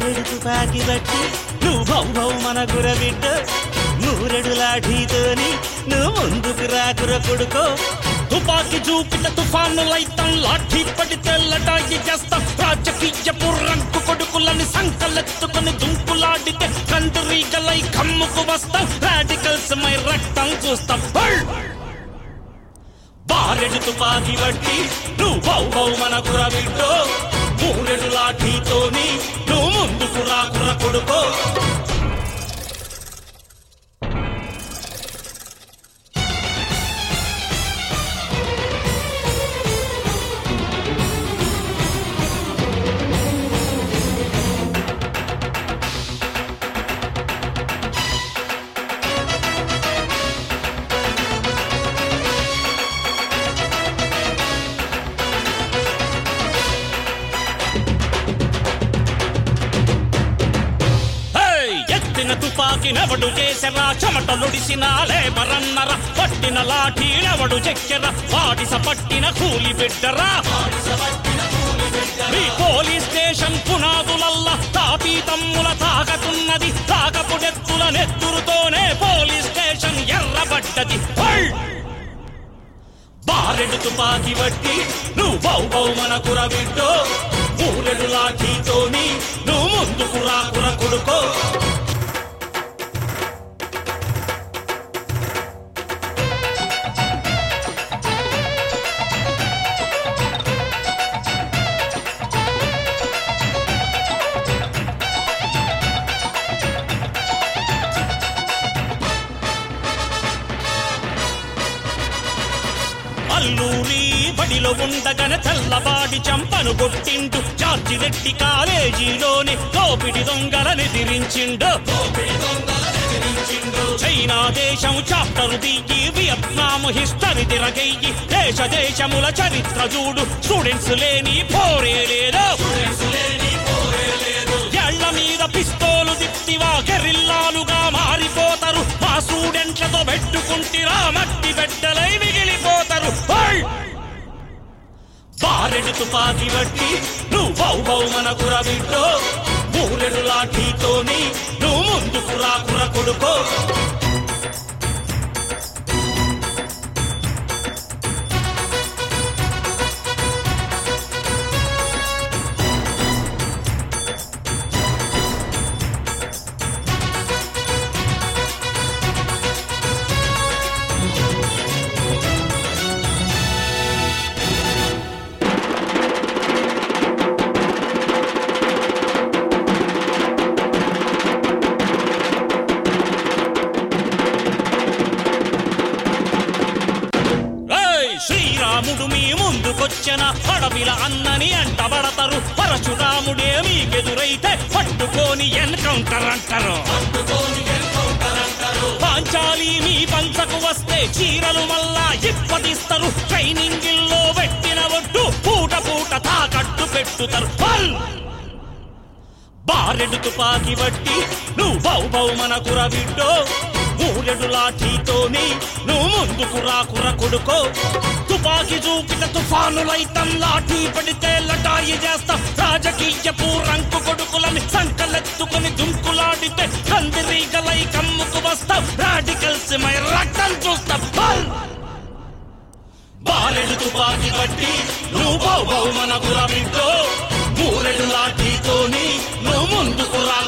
బారెడు తుపాకి బట్టి నువ్వు భౌ భౌ మన గురబిడ్డ నూరెడు లాఠీతోని నువ్వు ముందుకు రాకుర కొడుకో తుపాకి చూపిన తుఫాను లైతం లాఠీ పడితే లటాయి చేస్తాం రాజకీయ బుర్రంకు కొడుకులని సంకలెత్తుకుని దుంకులాడితే కందిరీగలై కమ్ముకు వస్తాం రాడికల్స్ మై రక్తం చూస్తాం హల్! బారెడు తుపాకి బట్టి నువ్వు భౌ భౌ మన గురబిడ్డో మూరెడు లాఠీతోని నువ్వు ముందుకు రాకుర కొడుకో హేయ్! ఎత్తిన తుపాకి నెవడు చేసెరా చెమటలుడిసిన లేబరన్నర పట్టిన లాఠీ నెవడు చెక్కెరా వాడిస పట్టిన కూలి బిడ్డరా మీ పోలీస్ స్టేషన్ పునాదులల్లా తాపీ తమ్ముల తాకతున్నది తాకపుడెత్తుల నెత్తురుతోనే పోలీస్ స్టేషన్ ఎర్రబడ్డది హల్! బారెడు తుపాకి బట్టి నువ్వు బౌ బౌ మన కురబిడ్డో మూరెడు లాఠీతోని నువ్వు ముందుకు రాకుర కొడుకో అల్లూరి బడిలో ఉండగానే తెల్లబాడి చంపను కొట్టిండు జార్జి రెడ్డి కాలేజీలోని దోపిడి దొంగలని ఎదిరించిండు చైనా దేశం చాప్టర్ దిగి వియత్నాం హిస్టరీ తిరగయ్యి దేశ దేశముల చరిత్ర చూడు స్టూడెంట్స్ లేని పోరే లేదు ఎళ్ల మీద పిస్తోలు దిప్తివా గెరిల్లాలుగా మారిపోతారు మా స్టూడెంట్లతో పెట్టుకుంటిరా మట్టి బిడ్డలై మిగిలిపోతారు హై! బారెడు తుపాకి బట్టి నువ్వు బౌ బౌ మన కురబిడ్డో మూరెడు లాఠీతోని నువ్వు ముందుకు రాకుర కొడుకో ఏయ్! శ్రీరాముడు మీ ముందుకొచ్చిన అడవిల అన్నని అంటబడతారు పరశురాముడే మీకెదురైతే పట్టుకొని ఎన్కౌంటర్ అంటారు పాంచాలి మీ పంచకు వస్తే చీరలు మళ్ళా ఇప్పటిస్తారు ట్రైనింగిల్లో పెట్టిన ఒడ్డు పూట పూట తాకట్టు పెట్టుతారు హల్! బారెడు తుపాకి బట్టి నువ్వు బౌ బౌ మన కురబిడ్డో మూరెడు లాఠీతోని నువ్వు ముందుకు రాకుర కొడుకో తుపాకి చూపిన తుఫానులైతం లాఠీ పడితే లటాయి చేస్తాం రాజకీయ పూరంకు కొడుకులని సంకలెత్తుకుని దుంకులాడితే కందిరీగలై కమ్ముకు వస్తాం రాడికల్స్ మై రక్తం చూస్తాం హల్! బారెడు తుపాకి బట్టి నువ్వు బౌ బౌ మన కురబిడ్డో మూరెడు లాఠీతోని నువ్వు ముందుకు రాకుర